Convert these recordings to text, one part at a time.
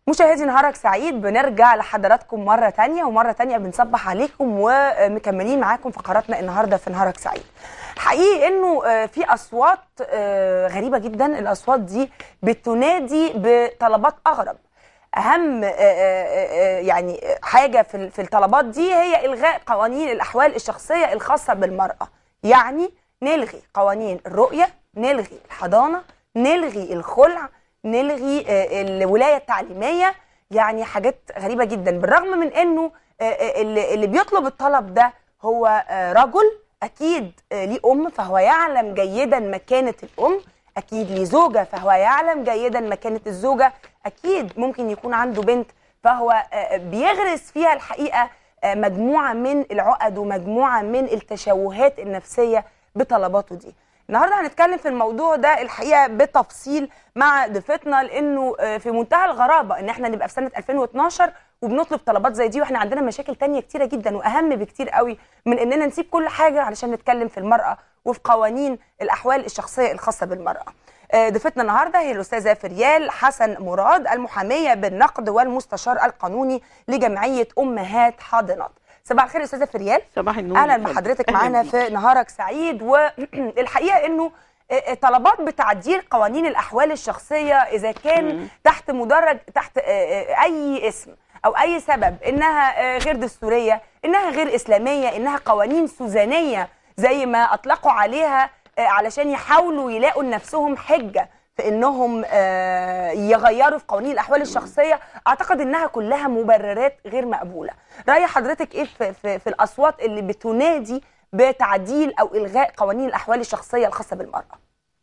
مشاهدي نهارك سعيد بنرجع لحضراتكم مرة تانية ومرة تانية بنصبح عليكم ومكملين معاكم فقراتنا النهاردة في نهارك سعيد حقيقي انه آه، في اصوات آه، غريبة جدا الاصوات دي بتنادي بطلبات اغرب اهم آه، آه، آه، يعني حاجة في في الطلبات دي هي الغاء قوانين الاحوال الشخصية الخاصة بالمرأة يعني نلغي قوانين الرؤية نلغي الحضانة نلغي الخلع نلغي آه، الولايه التعليميه يعني حاجات غريبه جدا بالرغم من انه آه، آه، اللي اللي بيطلب الطلب ده هو آه، رجل اكيد آه، ليه ام فهو يعلم جيدا مكانه الام اكيد ليه زوجه فهو يعلم جيدا مكانه الزوجه اكيد ممكن يكون عنده بنت فهو آه، بيغرس فيها الحقيقه آه، مجموعه من العقد ومجموعه من التشوهات النفسيه بطلباته دي النهارده هنتكلم في الموضوع ده الحقيقه بتفصيل مع ضيفتنا لانه آه، في منتهى الغرابه ان احنا نبقى في سنه 2012 وبنطلب طلبات زي دي واحنا عندنا مشاكل تانية كتيره جدا واهم بكتير قوي من اننا نسيب كل حاجه علشان نتكلم في المراه وفي قوانين الاحوال الشخصيه الخاصه بالمراه. آه، ضيفتنا النهارده هي الاستاذه فريال حسن مراد المحاميه بالنقد والمستشار القانوني لجمعيه امهات حاضنات. صباح الخير يا استاذه فريال. صباح النور اهلا يا فندم. بحضرتك أهلاً معانا بيك. في نهارك سعيد والحقيقه انه طلبات بتعديل قوانين الاحوال الشخصيه اذا كان مم. تحت مدرج تحت اي اسم او اي سبب انها غير دستوريه انها غير اسلاميه انها قوانين سوزانيه زي ما اطلقوا عليها علشان يحاولوا يلاقوا لنفسهم حجه في انهم آه، يغيروا في قوانين الاحوال الشخصيه اعتقد انها كلها مبررات غير مقبوله راي حضرتك ايه في, في, في الاصوات اللي بتنادي بتعديل او الغاء قوانين الاحوال الشخصيه الخاصه بالمراه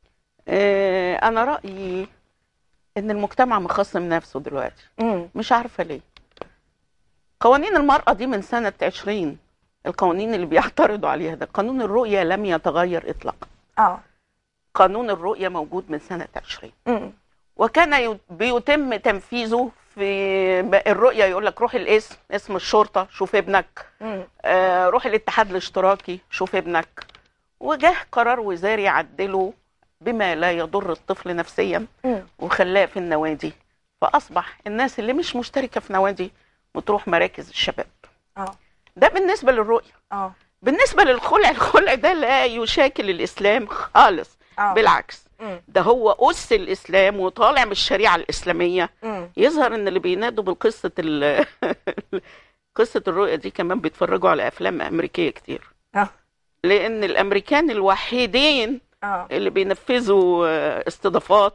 آه انا رايي ان المجتمع مخصم نفسه دلوقتي امم مش عارفه ليه قوانين المراه دي من سنه 20 القوانين اللي بيعترضوا عليها ده قانون الرؤيه لم يتغير اطلاقا اه قانون الرؤيه موجود من سنه 20 امم وكان ي- بيتم تنفيذه في ب- الرؤيه يقول لك روح الاسم اسم الشرطه شوف ابنك امم آه، روح الاتحاد الاشتراكي شوف ابنك وجه قرار وزاري عدله بما لا يضر الطفل نفسيا امم وخلاه في النوادي فاصبح الناس اللي مش مشتركه في نوادي بتروح مراكز الشباب اه ده بالنسبه للرؤيه اه بالنسبه للخلع الخلع ده لا يشاكل الاسلام خالص اه بالعكس امم ده هو اس الاسلام وطالع من الشريعه الاسلاميه امم يظهر ان اللي بينادوا بالقصه ال- قصه الرؤيه دي كمان بيتفرجوا على افلام امريكيه كتير اه لان الامريكان الوحيدين اه اللي بينفذوا آه، استضافات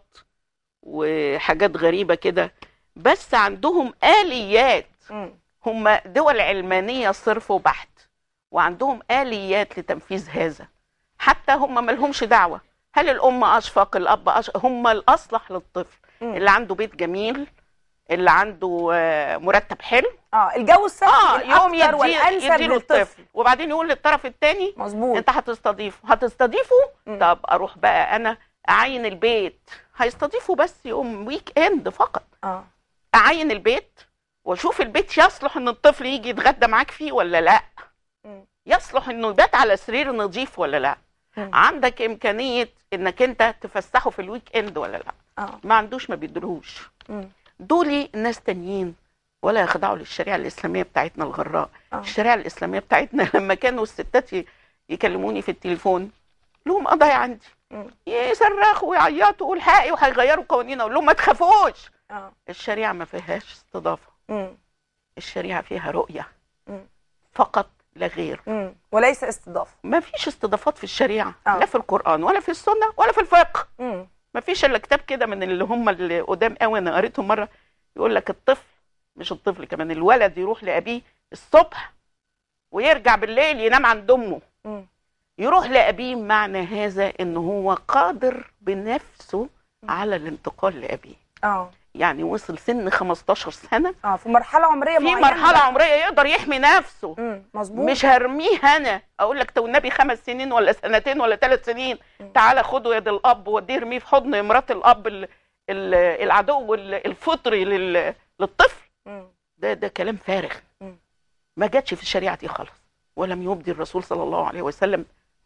وحاجات غريبه كده بس عندهم اليات امم هم دول علمانيه صرف وبحت وعندهم اليات لتنفيذ هذا حتى هم ملهمش دعوه هل الام اشفق الاب أشفق هم الاصلح للطفل مم. اللي عنده بيت جميل اللي عنده آه، مرتب حلو اه الجو الصحي اه يوم الأكثر يدي والانسب يديله للطفل الطفل وبعدين يقول للطرف الثاني مظبوط انت هتستضيفه هتستضيفه مم. طب اروح بقى انا اعين البيت هيستضيفوا بس يوم ويك اند فقط اه اعين البيت واشوف البيت يصلح ان الطفل يجي يتغدى معاك فيه ولا لا مم. يصلح انه يبات على سرير نظيف ولا لا مم. عندك امكانيه انك انت تفسحه في الويك اند ولا لا اه ما عندوش ما بيدلهوش مم. دول ناس تانيين ولا يخضعوا للشريعه الاسلاميه بتاعتنا الغراء آه. الشريعه الاسلاميه بتاعتنا لما كانوا الستات ي- يكلموني في التليفون لهم قضايا عندي مم. يصرخوا ويعيطوا والحقي وهيغيروا قوانين اقول لهم ما تخافوش اه الشريعه ما فيهاش استضافه مم. الشريعه فيها رؤيه مم. فقط لا غير مم. وليس استضافه ما فيش استضافات في الشريعه آه. لا في القران ولا في السنه ولا في الفقه مم. ما فيش الا كتاب كده من اللي هم اللي قدام قوي انا قريتهم مره يقول لك الطفل مش الطفل كمان الولد يروح لابيه الصبح ويرجع بالليل ينام عند امه مم. يروح لابيه معنى هذا ان هو قادر بنفسه على الانتقال لابيه اه يعني وصل سن 15 سنه اه في مرحله عمريه في معينه مرحله عمريه يقدر يحمي نفسه امم مظبوط مش هرميه انا اقول لك تو النبي خمس سنين ولا سنتين ولا ثلاث سنين مم. تعالى خده يد الاب وديه ارميه في حضن مرات الاب ال- ال- العدو ال- الفطري لل- للطفل مم. ده ده كلام فارغ مم. ما جاتش في الشريعه دي خالص ولم يبدي الرسول صلى الله عليه وسلم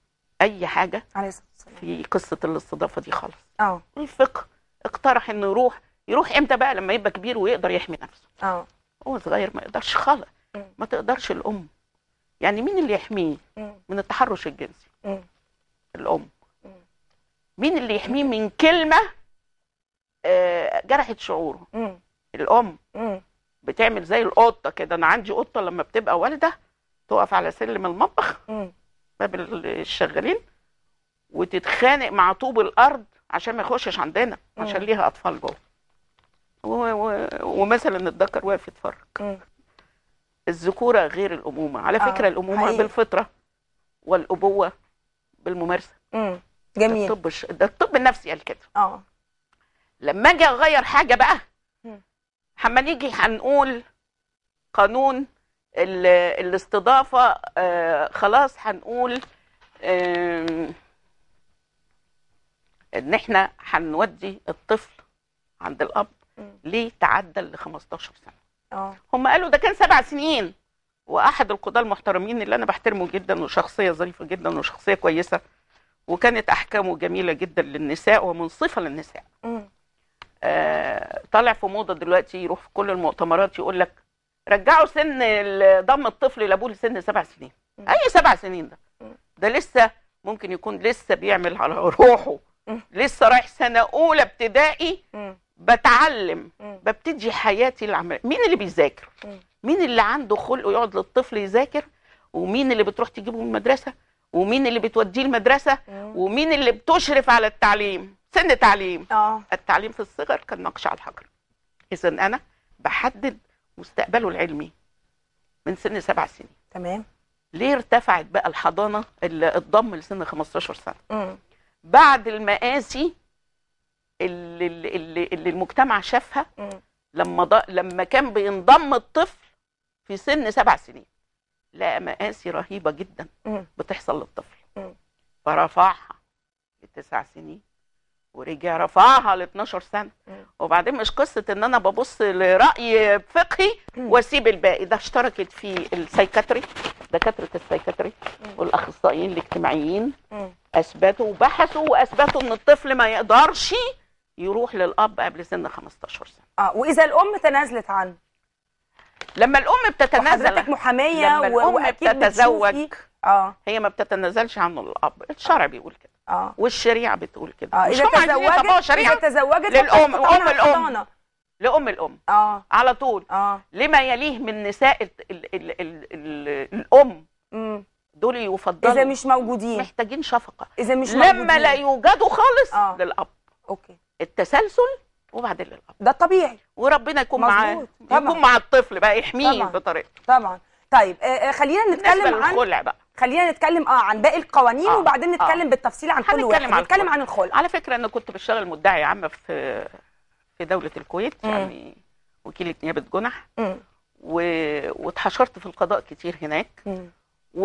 اي حاجه عليه الصلاه والسلام في قصه الاستضافه دي خالص اه الفقه اقترح انه يروح يروح امتى بقى لما يبقى كبير ويقدر يحمي نفسه اه هو صغير ما يقدرش خالص مم. ما تقدرش الام يعني مين اللي يحميه مم. من التحرش الجنسي مم. الام مم. مين اللي يحميه من كلمه آه، جرحت شعوره مم. الام مم. بتعمل زي القطه كده انا عندي قطه لما بتبقى والده تقف على سلم المطبخ مم. باب الشغالين وتتخانق مع طوب الارض عشان ما يخشش عندنا عشان مم. ليها اطفال جوه و- و- ومثلا الذكر واقف يتفرج مم. الذكوره غير الامومه على آه، فكره الامومه حقيقي. بالفطره والابوه بالممارسه مم. ده جميل الطب الش- ده الطب النفسي قال كده اه لما اجي اغير حاجه بقى مم. اما نيجي هنقول قانون ال- الاستضافه آه خلاص هنقول آم، ان احنا هنودي الطفل عند الاب مم. ليه تعدى ل 15 سنه اه هم قالوا ده كان سبع سنين واحد القضاه المحترمين اللي انا بحترمه جدا وشخصيه ظريفه جدا وشخصيه كويسه وكانت احكامه جميله جدا للنساء ومنصفه للنساء مم. آه، طالع في موضه دلوقتي يروح في كل المؤتمرات يقول لك رجعوا سن ال- ضم الطفل لابوه لسن سبع سنين مم. اي سبع سنين ده مم. ده لسه ممكن يكون لسه بيعمل على روحه مم. لسه رايح سنه اولى ابتدائي مم. بتعلم مم. ببتدي حياتي العمليه مين اللي بيذاكر مم. مين اللي عنده خلق يقعد للطفل يذاكر ومين اللي بتروح تجيبه من المدرسه ومين اللي بتوديه المدرسه مم. ومين اللي بتشرف على التعليم سن تعليم اه التعليم في الصغر كان نقش على الحجر اذا انا بحدد مستقبله العلمي من سن سبع سنين تمام ليه ارتفعت بقى الحضانه ال- الضم لسن 15 سنه مم. بعد المقاسي اللي, اللي, اللي المجتمع شافها مم. لما ض... لما كان بينضم الطفل في سن سبع سنين لقى مقاسي رهيبه جدا مم. بتحصل للطفل مم. فرفعها لتسع سنين ورجع رفعها ل 12 سنه مم. وبعدين مش قصه ان انا ببص لراي فقهي مم. واسيب الباقي ده اشتركت فيه السايكاتري دكاتره السايكاتري مم. والاخصائيين الاجتماعيين مم. اثبتوا وبحثوا واثبتوا ان الطفل ما يقدرش يروح للاب قبل سن 15 سنه اه واذا الام تنازلت عنه لما الام بتتنازل وحضرتك محاميه لما و- الام واكيد بتتزوج بتشوفي اه هي ما بتتنازلش عنه الاب الشرع بيقول كده اه والشريعه بتقول كده اه مش اذا هم عايزين يطبقوا تزوجت اذا شريعه تزوجت للأم، فقد قطعنا أم الأم. الحضانة. لام الام اه على طول اه لما يليه من نساء ال ال ال ال ال الام امم دول يفضلوا اذا مش موجودين محتاجين شفقه اذا مش لما موجودين. لا يوجدوا خالص آه. للاب اوكي التسلسل وبعدين للاب ده الطبيعي وربنا يكون معاه مظبوط. طبعا. يكون مع الطفل بقى يحميه طبعا. بطريقته طبعا طيب آه آه، خلينا بالنسبه نتكلم عن للخلع بقى خلينا نتكلم اه عن باقي القوانين آه، وبعدين نتكلم آه. بالتفصيل عن كل هنتكلم واحد عن نتكلم الخلع. عن الخلع على فكره انا كنت بشتغل مدعي عامه في في دوله الكويت مم. يعني وكيله نيابه جنح مم. و... واتحشرت في القضاء كتير هناك مم. و...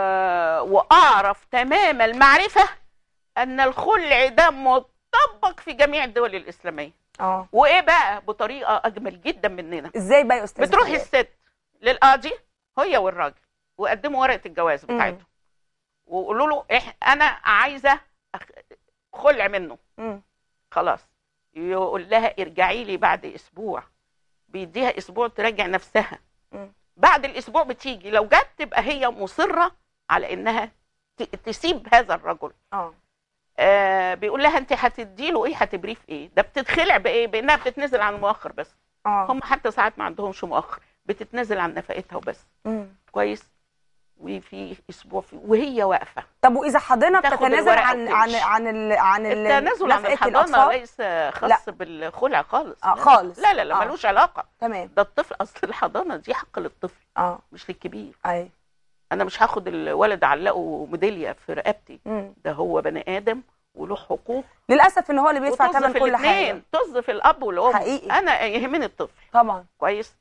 واعرف تمام المعرفه ان الخلع ده مطبق في جميع الدول الاسلاميه اه وايه بقى بطريقه اجمل جدا مننا ازاي بقى يا استاذ بتروح فؤاد؟ الست للقاضي هي والراجل وقدموا ورقه الجواز مم. بتاعتهم وقولوا له إح... انا عايزه أخ- خلع منه مم. خلاص يقول لها ارجعي لي بعد اسبوع بيديها اسبوع تراجع نفسها مم. بعد الاسبوع بتيجي لو جت تبقى هي مصره على انها ت- تسيب هذا الرجل اه آه بيقول لها انت هتدي له ايه هتبريه في ايه ده بتتخلع بايه بانها بتتنزل عن المؤخر بس اه هم حتى ساعات ما عندهمش مؤخر بتتنازل عن نفقتها وبس مم. كويس وفي اسبوع في وهي واقفه طب واذا حضانه تاخد بتتنازل الورقة عن عن وتمشي. عن ال عن ال- التنازل عن نفقة الحضانه الأطفال؟ ليس خاص بالخلع خالص آه، خالص. لا لا لا آه. ملوش علاقه تمام ده الطفل اصل الحضانه دي حق للطفل اه مش للكبير اي انا مش هاخد الولد اعلقه ميداليه في رقبتي مم. ده هو بني ادم وله حقوق للاسف ان هو اللي بيدفع وطز ثمن في كل حاجه الاثنين طز في الاب والام حقيقي. انا يهمني الطفل طبعا كويس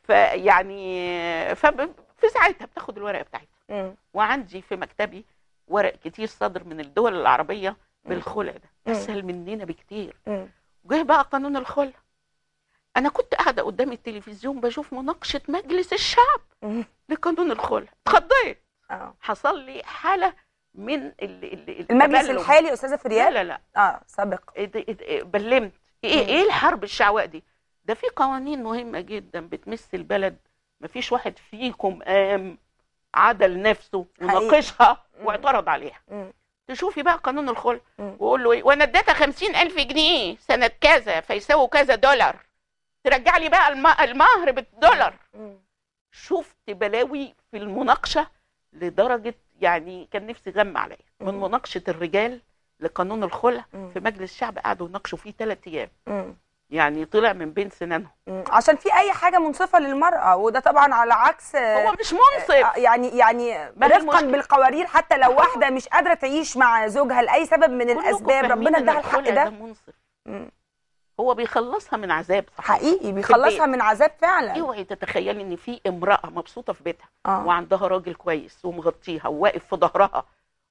فيعني فب... في ساعتها بتاخد الورقه بتاعتها مم. وعندي في مكتبي ورق كتير صادر من الدول العربيه بالخلع ده مم. اسهل مننا بكتير مم. جه بقى قانون الخلع انا كنت قاعده قدام التلفزيون بشوف مناقشه مجلس الشعب مم. لقانون الخلع اتخضيت اه حصل لي حاله من ال ال المجلس التبلم. الحالي استاذه لا فريال لا لا اه سابق ات- ات- بلمت ايه مم. ايه الحرب الشعواء دي ده في قوانين مهمه جدا بتمس البلد مفيش واحد فيكم قام عدل نفسه حقيقي. وناقشها مم. واعترض عليها مم. تشوفي بقى قانون الخلع مم. وقول له ايه وانا اديتها خمسين الف جنيه سنه كذا فيساووا كذا دولار ترجع لي بقى الم- المهر بالدولار مم. شفت بلاوي في المناقشه لدرجه يعني كان نفسي غم عليا من مم. مناقشه الرجال لقانون الخلع مم. في مجلس الشعب قعدوا يناقشوا فيه ثلاث ايام مم. يعني طلع من بين سنانهم مم. عشان في اي حاجه منصفه للمراه وده طبعا على عكس هو مش منصف آه، يعني يعني ما هي رفقا المشكلة؟ بالقوارير حتى لو واحده مش قادره تعيش مع زوجها لاي سبب من كلكم الاسباب فاهمين ربنا إن اداها الحق الخلع ده منصف مم. هو بيخلصها من عذاب صح حقيقي بيخلصها من عذاب فعلا اوعي تتخيلي ان في امراه مبسوطه في بيتها اه وعندها راجل كويس ومغطيها وواقف في ظهرها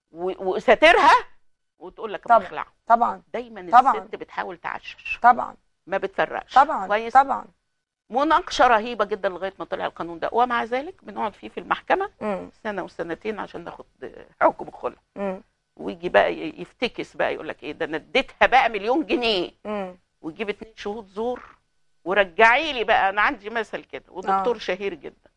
و- وساترها وتقول لك طبعا. بخلع طبعا دايما طبعا. الست بتحاول تعشش طبعا ما بتفرقش طبعا كويس طبعا مناقشه رهيبه جدا لغايه ما طلع القانون ده ومع ذلك بنقعد فيه في المحكمه مم. سنه وسنتين عشان ناخد حكم الخلع مم. ويجي بقى ي- يفتكس بقى يقول لك ايه ده انا اديتها بقى مليون جنيه مم. ويجيب اتنين شهود زور ورجعي لي بقى انا عندي مثل كده ودكتور آه. شهير جدا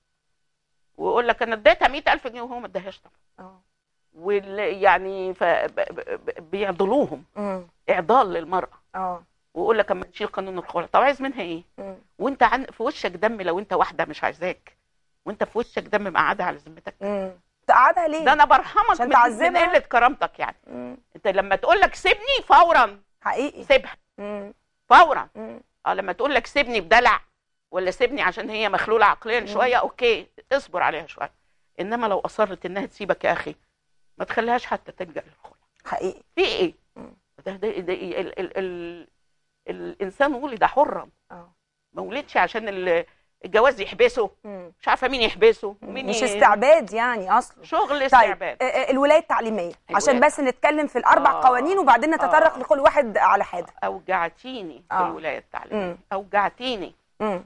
ويقول لك انا اديتها 100000 جنيه وهو ما اداهاش طبعا اه وال يعني ف... ب... ب... ب- بيعضلوهم مم. اعضال للمراه اه ويقول لك اما نشيل قانون الخلع طب عايز منها ايه مم. وانت عن... في وشك دم لو انت واحده مش عايزاك وانت في وشك دم مقعدها على ذمتك مم. تقعدها ليه ده انا برحمك عشان من, من تعذبها؟ قله كرامتك يعني مم. انت لما تقول لك سيبني فورا حقيقي سيبها مم. فورا مم. اه لما تقول لك سيبني بدلع ولا سيبني عشان هي مخلوله عقليا شويه اوكي اصبر عليها شويه انما لو اصرت انها تسيبك يا اخي ما تخليهاش حتى تلجا للخلع حقيقي في ايه مم. ده ده, ده ال ال ال الانسان ولد حرا اه ما ولدش عشان ال- الجواز يحبسه مم. مش عارفه مين يحبسه ومين مش ي- استعباد يعني اصلا شغل طيب استعباد آه، آه، الولايه التعليميه عشان الولاية. بس نتكلم في الاربع آه. قوانين وبعدين نتطرق آه. لكل واحد على حاجه اوجعتيني في آه. الولايه التعليميه مم. اوجعتيني مم.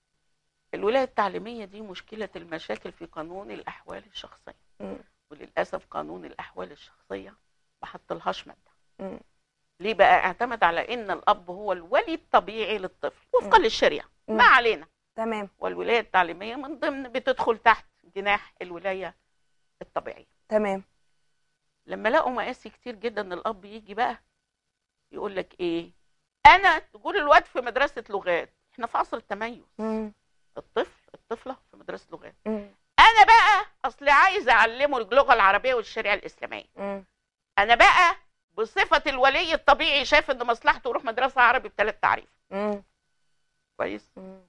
الولايه التعليميه دي مشكله المشاكل في قانون الاحوال الشخصيه مم. وللاسف قانون الاحوال الشخصيه ما حطلهاش ماده مم. ليه بقى اعتمد على ان الاب هو الولي الطبيعي للطفل وفقا مم. للشريعه مم. ما علينا تمام والولايه التعليميه من ضمن بتدخل تحت جناح الولايه الطبيعيه تمام لما لقوا مقاسي كتير جدا الاب يجي بقى يقول لك ايه انا تقول الواد في مدرسه لغات احنا في عصر التميز مم. الطفل الطفله في مدرسه لغات مم. انا بقى اصل عايز اعلمه اللغه العربيه والشريعه الاسلاميه مم. انا بقى بصفه الولي الطبيعي شايف ان مصلحته يروح مدرسه عربي بثلاث تعريف مم. كويس مم.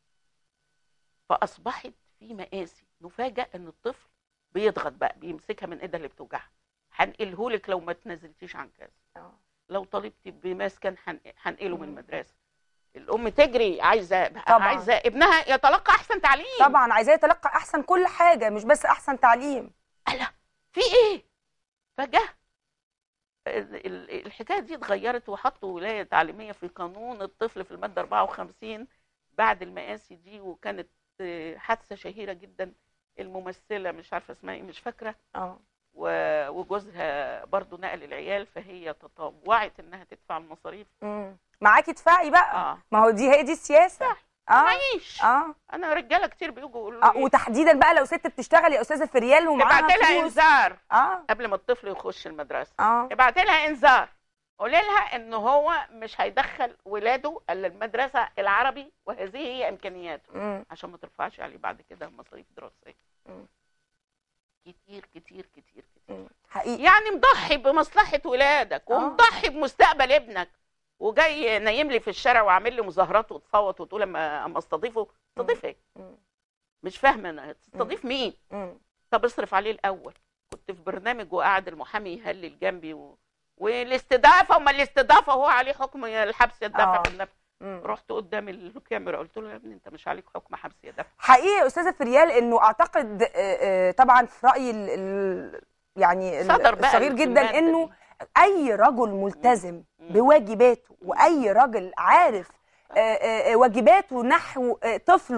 فاصبحت في مقاسي نفاجئ ان الطفل بيضغط بقى بيمسكها من ايدها اللي بتوجعها هنقلهولك لو ما تنزلتيش عن كذا آه. لو طالبتي بمسكن هن- هنقله من مم. المدرسه الام تجري عايزه طبعاً. عايزه ابنها يتلقى احسن تعليم طبعا عايزاه يتلقى احسن كل حاجه مش بس احسن تعليم ألا في ايه فجاه ال- ال- الحكايه دي اتغيرت وحطوا ولايه تعليميه في قانون الطفل في الماده 54 بعد المقاسي دي وكانت آه، حادثه شهيره جدا الممثله مش عارفه اسمها ايه مش فاكره اه و- وجوزها برضو نقل العيال فهي تطوعت انها تدفع المصاريف مم. معاكي ادفعي بقى اه ما هو دي هي دي السياسه صح. اه معيش اه انا رجاله كتير بيجوا يقولوا اه لي وتحديدا بقى لو ست بتشتغل يا استاذه فريال ومعاها ابعت لها فلوس انذار اه قبل ما الطفل يخش المدرسه اه ابعت لها انذار قولي لها ان هو مش هيدخل ولاده الا المدرسه العربي وهذه هي امكانياته مم. عشان ما ترفعش عليه بعد كده مصاريف دراسيه مم. كتير كتير كتير كتير مم. حقيقي يعني مضحي بمصلحه ولادك آه. ومضحي بمستقبل ابنك وجاي نايم لي في الشارع وعامل لي مظاهرات وتصوت وتقول اما اما استضيفه استضيف ايه مم. مش فاهمه انا تستضيف مين مم. طب اصرف عليه الاول كنت في برنامج وقاعد المحامي يهلل جنبي و... والاستضافه وما الاستضافه هو عليه حكم الحبس يدفع آه. في النفس مم. رحت قدام الكاميرا قلت له يا ابني انت مش عليك حكم حبس يدفع حقيقي يا استاذه فريال انه اعتقد آه، آه، طبعا في رايي ال- ال- يعني ال- صدر بقى الصغير في جدا المادة انه دي. اي رجل ملتزم مم. بواجباته واي راجل عارف آه، آه، آه، واجباته نحو آه، طفله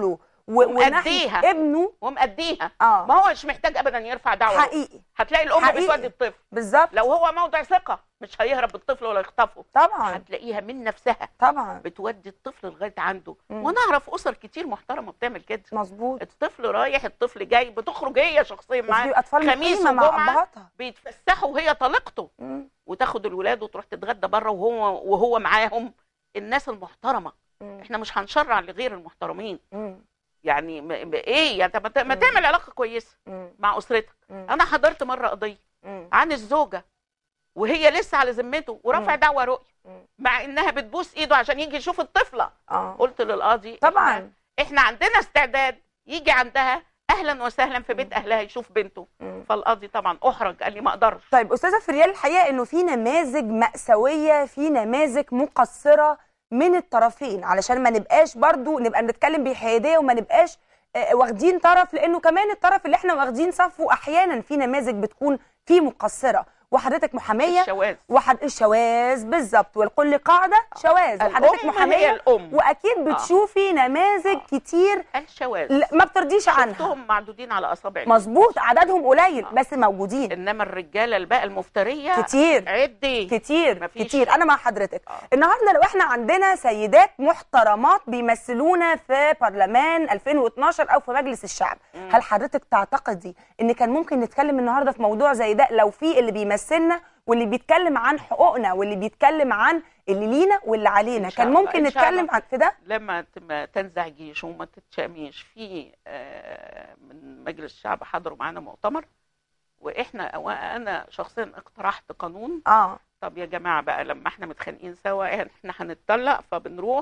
و- وناحيه ومأديها. ابنه ومأديها اه ما هو مش محتاج ابدا يرفع دعوه حقيقي هتلاقي الام حقيقي. بتودي الطفل بالظبط لو هو موضع ثقه مش هيهرب بالطفل ولا يخطفه طبعا هتلاقيها من نفسها طبعا بتودي الطفل لغايه عنده مم. وانا اعرف اسر كتير محترمه بتعمل كده مظبوط الطفل رايح الطفل جاي بتخرج هي شخصيا وفي معاه اطفال خميس مقيمه مع وجمعة. ابهاتها بيتفسحوا وهي طليقته مم. وتاخد الولاد وتروح تتغدى بره وهو وهو معاهم الناس المحترمه مم. احنا مش هنشرع لغير المحترمين مم. يعني م- م- ايه يعني طب ما ت- ما مم. تعمل علاقه كويسه مم. مع اسرتك مم. انا حضرت مره قضيه مم. عن الزوجه وهي لسه على ذمته ورفع مم. دعوى رؤيه مم. مع انها بتبوس ايده عشان يجي يشوف الطفله اه قلت للقاضي طبعا احنا, احنا عندنا استعداد يجي عندها اهلا وسهلا في بيت مم. اهلها يشوف بنته مم. فالقاضي طبعا احرج قال لي ما اقدرش طيب استاذه فريال الحقيقه انه في نماذج مأساويه في نماذج مقصره من الطرفين علشان ما نبقاش برضو نبقى بنتكلم بحياديه وما نبقاش آه، واخدين طرف لانه كمان الطرف اللي احنا واخدين صفه احيانا في نماذج بتكون فيه مقصره وحضرتك محاميه الشواذ وحد الشواذ بالظبط والكل قاعده شواذ وحضرتك الام هي محاميه الام واكيد بتشوفي نماذج كتير الشواذ لا- ما بترضيش عنها شفتهم معدودين على اصابع الإيد. مظبوط عددهم قليل آه. بس موجودين انما الرجاله الباقي المفتريه كتير عدي كتير مفيش. كتير انا مع حضرتك آه. النهارده لو احنا عندنا سيدات محترمات بيمثلونا في برلمان 2012 او في مجلس الشعب مم. هل حضرتك تعتقدي ان كان ممكن نتكلم النهارده في موضوع زي ده لو في اللي بيمثلنا واللي بيتكلم عن حقوقنا واللي بيتكلم عن اللي لينا واللي علينا إن شاء كان الله، ممكن إن شاء نتكلم الله. عن في ده لما ت- ما تنزعجيش وما تتشاميش في آه، من مجلس الشعب حضروا معانا مؤتمر واحنا وانا شخصيا اقترحت قانون اه طب يا جماعه بقى لما احنا متخانقين سوا احنا هنتطلق فبنروح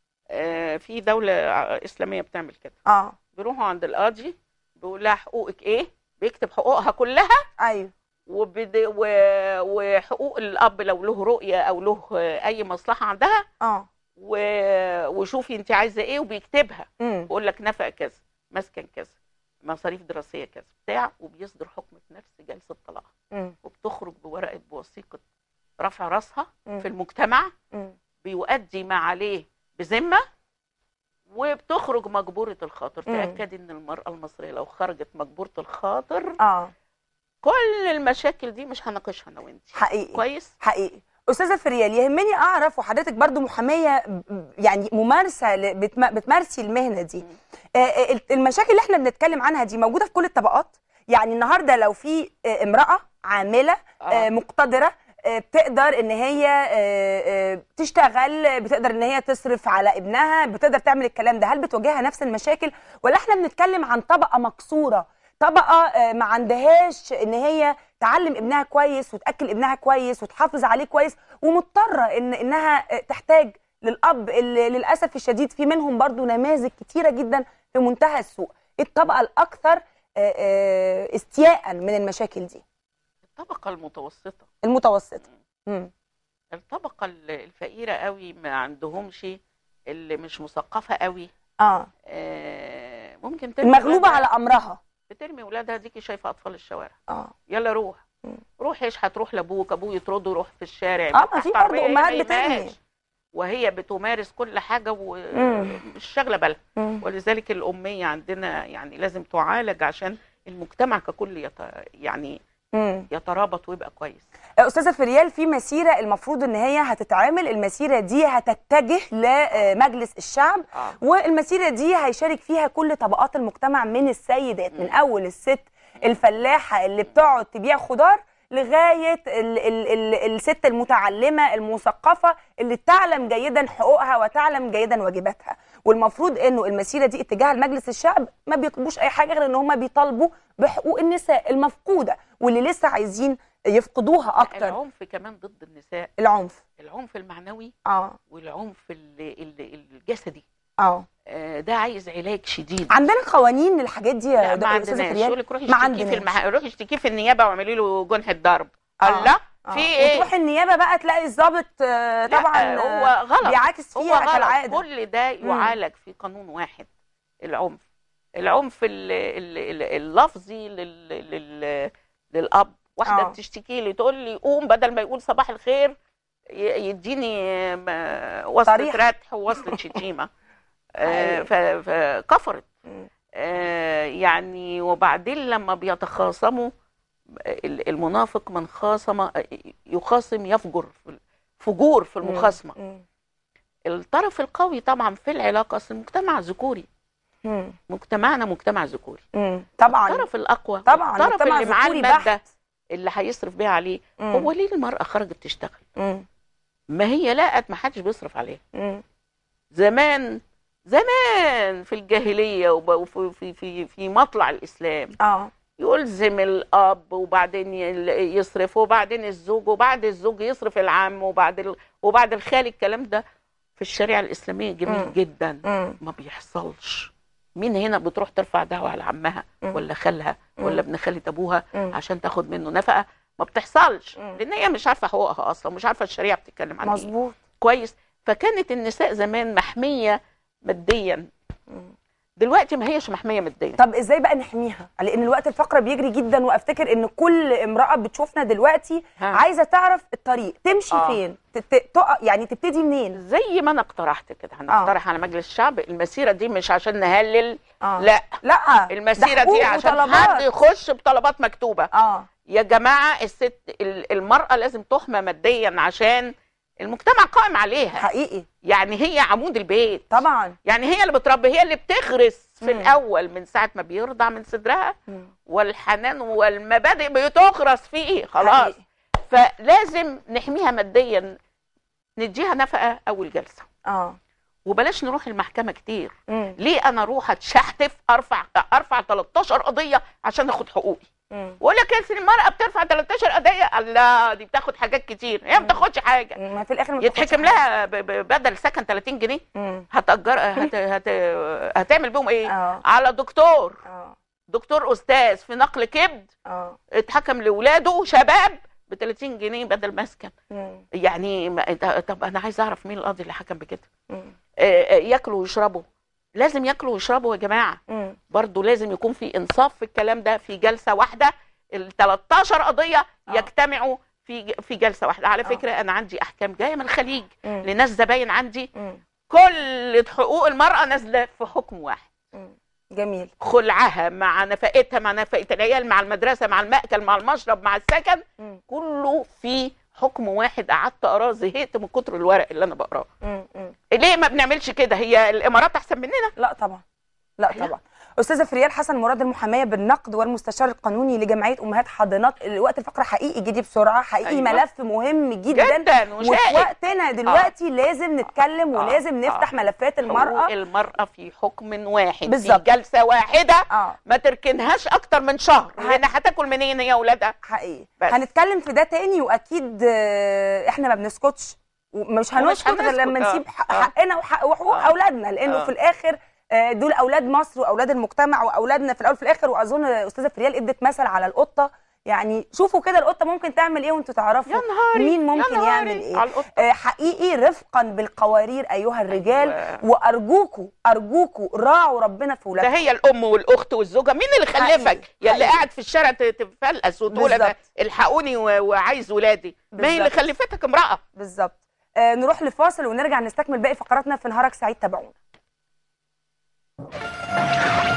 آه، في دوله اسلاميه بتعمل كده اه بيروحوا عند القاضي بيقول لها حقوقك ايه بيكتب حقوقها كلها ايوه وبد... و... وحقوق الاب لو له رؤيه او له اي مصلحه عندها اه و... وشوفي انت عايزه ايه وبيكتبها امم بيقول لك نفقه كذا مسكن كذا مصاريف دراسيه كذا بتاع وبيصدر حكم في نفس جلسه طلاق امم وبتخرج بورقه بوثيقه رفع راسها مم. في المجتمع امم بيؤدي ما عليه بذمه وبتخرج مجبوره الخاطر مم. تاكدي ان المراه المصريه لو خرجت مجبوره الخاطر اه كل المشاكل دي مش هناقشها انا وانت حقيقي كويس حقيقي استاذه فريال يهمني اعرف وحضرتك برضو محاميه ب- يعني ممارسه ل- بتم- بتمارسي المهنه دي مم. آه، آه، المشاكل اللي احنا بنتكلم عنها دي موجوده في كل الطبقات يعني النهارده لو في آه، امراه عامله آه، آه. مقتدره آه، بتقدر ان هي آه، آه، تشتغل آه، بتقدر ان هي تصرف على ابنها بتقدر تعمل الكلام ده هل بتواجهها نفس المشاكل ولا احنا بنتكلم عن طبقه مكسوره طبقه آه، ما عندهاش ان هي تعلم ابنها كويس وتاكل ابنها كويس وتحافظ عليه كويس ومضطره ان انها آه، تحتاج للاب اللي للاسف الشديد في منهم برضو نماذج كتيره جدا في منتهى السوء إيه الطبقه الاكثر آه، آه، استياء من المشاكل دي الطبقه المتوسطه المتوسطه مم. الطبقه ال- الفقيره قوي ما عندهمش اللي مش مثقفه قوي اه آه، ممكن ترمي المغلوبه ولادها- على امرها بترمي ولادها ديكي شايفه اطفال الشوارع اه يلا روح مم. روح ايش هتروح لابوك ابوه يطرده روح في الشارع اه ما يفتح في عربية، برضه هي امهات ما بترمي يهمهاش. وهي بتمارس كل حاجه مم. ومش شاغله بالها مم. ولذلك الاميه عندنا يعني لازم تعالج عشان المجتمع ككل يت... يعني مم. يترابط ويبقى كويس استاذه فريال في مسيره المفروض ان هي هتتعمل المسيره دي هتتجه لمجلس الشعب اه والمسيره دي هيشارك فيها كل طبقات المجتمع من السيدات من اول الست الفلاحه اللي بتقعد تبيع خضار لغايه ال ال ال الست المتعلمه المثقفه اللي تعلم جيدا حقوقها وتعلم جيدا واجباتها والمفروض انه المسيره دي اتجاهها لمجلس الشعب ما بيطلبوش اي حاجه غير ان هم بيطالبوا بحقوق النساء المفقوده واللي لسه عايزين يفقدوها اكتر العنف كمان ضد النساء العنف العنف المعنوي اه والعنف ال- ال- الجسدي اه آه، ده عايز علاج شديد عندنا قوانين للحاجات دي لا يا ما دكتور استاذه عندناش فريال يقول لك روحي ما اشتكيه في عندناش. المح... روحي اشتكيه في النيابه واعملي له جنحه ضرب آه. الله آه. في ايه وتروح النيابه بقى تلاقي الضابط آه، لا، طبعا هو آه، غلط بيعاكس هو فيها غلط كالعاده كل ده يعالج في قانون واحد العنف العنف ال- ال- ال- اللفظي لل... لل... للاب واحده آه. بتشتكي لي تقول لي قوم بدل ما يقول صباح الخير ي- يديني م- وصلة صريح. ردح ووصلة شتيمة آه، حقيقي. ف- فكفرت مم. آه، يعني وبعدين لما بيتخاصموا ال- المنافق من خاصم يخاصم يفجر في- فجور في المخاصمه مم. الطرف القوي طبعا في العلاقه اصل المجتمع ذكوري مم. مجتمعنا مجتمع ذكوري مم. طبعا الطرف الاقوى طبعا الطرف مجتمع اللي معاه ذكوري الماده بحت. اللي هيصرف بيها عليه مم. هو ليه المراه خرجت تشتغل مم. ما هي لقت ما حدش بيصرف عليها مم. زمان زمان في الجاهليه وب- وفي في في في مطلع الاسلام اه يلزم الاب وبعدين ي- يصرف وبعدين الزوج وبعد الزوج يصرف العم وبعد ال... وبعد الخالي الكلام ده في الشريعه الاسلاميه جميل مم. جدا مم. ما بيحصلش مين هنا بتروح ترفع دعوه على عمها مم. ولا خالها مم. ولا ابن خالة ابوها مم. عشان تاخد منه نفقه ما بتحصلش مم. لان هي مش عارفه حقوقها اصلا مش عارفه الشريعه بتتكلم عن ايه مظبوط كويس فكانت النساء زمان محميه ماديا مم. دلوقتي ما هيش محميه ماديا طب ازاي بقى نحميها لان الوقت الفقره بيجري جدا وافتكر ان كل امراه بتشوفنا دلوقتي ها. عايزه تعرف الطريق تمشي آه. فين تت- تقع يعني تبتدي منين زي ما انا اقترحت كده هنقترح على مجلس الشعب المسيره دي مش عشان نهلل اه لا لا المسيره ده دي حقوق عشان وطلبات. حد يخش بطلبات مكتوبه اه يا جماعه الست ال- المراه لازم تحمى ماديا عشان المجتمع قائم عليها حقيقي يعني هي عمود البيت طبعا يعني هي اللي بتربي هي اللي بتغرس في مم. الاول من ساعه ما بيرضع من صدرها مم. والحنان والمبادئ بتغرس فيه خلاص حقيقي. فلازم نحميها ماديا نديها نفقه اول جلسه اه وبلاش نروح المحكمه كتير مم. ليه انا اروح اتشحتف ارفع ارفع 13 قضيه عشان اخد حقوقي مم. واقول لك يا سيدي المراه بترفع 13 قضيه الله دي بتاخد حاجات كتير هي ما بتاخدش حاجه ما في الاخر ما بتاخدش يتحكم حاجة. لها ب- ب- بدل سكن 30 جنيه مم. هتأجر هت... هت... هتعمل بيهم ايه اه على دكتور اه دكتور استاذ في نقل كبد اه اتحكم لاولاده شباب ب 30 جنيه بدل مسكن مم. يعني ما... طب انا عايز اعرف مين القاضي اللي حكم بكده مم. آه، آه، ياكلوا ويشربوا لازم ياكلوا ويشربوا يا جماعه مم. برضو لازم يكون في انصاف في الكلام ده في جلسه واحده ال 13 قضيه آه. يجتمعوا في ج- في جلسه واحده على آه. فكره انا عندي احكام جايه من الخليج مم. لناس زباين عندي مم. كل حقوق المراه نازله في حكم واحد مم. جميل خلعها مع نفقتها مع نفقه العيال مع المدرسه مع المأكل مع المشرب مع السكن مم. كله في حكم واحد قعدت اقراه زهقت من كتر الورق اللي انا بقراه مم. مم. ليه ما بنعملش كده هي الامارات احسن مننا لا طبعا لا لا. طبعا استاذه فريال حسن مراد المحاميه بالنقد والمستشار القانوني لجمعيه امهات حاضنات الوقت الفقره حقيقي جدي بسرعه حقيقي أيوة. ملف مهم جدا, جدا وفي وشائك وقتنا دلوقتي لازم نتكلم آه. ولازم نفتح آه. ملفات حقوق المراه المرأة في حكم واحد بالظبط. في جلسة واحدة اه ما تركنهاش أكتر من شهر ه- لأن هتاكل منين هي أولادها حقيقي بس. هنتكلم في ده تاني واكيد آه، احنا ما بنسكتش ومش هنسكت غير هنسكت، لما آه. نسيب حق- آه. حقنا وحق وحقوق آه. اولادنا لانه آه. في الاخر آه، دول اولاد مصر واولاد المجتمع واولادنا في الاول وفي الاخر واظن استاذه فريال ادت مثل على القطه يعني شوفوا كده القطه ممكن تعمل ايه وانتوا تعرفوا يا نهاري مين ممكن يا نهاري يعمل ايه على القطة آه، حقيقي رفقا بالقوارير ايها الرجال أيوة. وارجوكوا ارجوكوا راعوا ربنا في ده ولادكم هي الأم والأخت والزوجة مين اللي حقيقي. خلفك يا اللي حقيقي. قاعد في الشارع ت- تفلقس وتقول أنا بالظبط. الحقوني و- وعايز ولادي ما هي اللي بالظبط. خلفتك امرأة بالظبط آه، نروح لفاصل ونرجع نستكمل باقي فقراتنا في نهارك سعيد تابعونا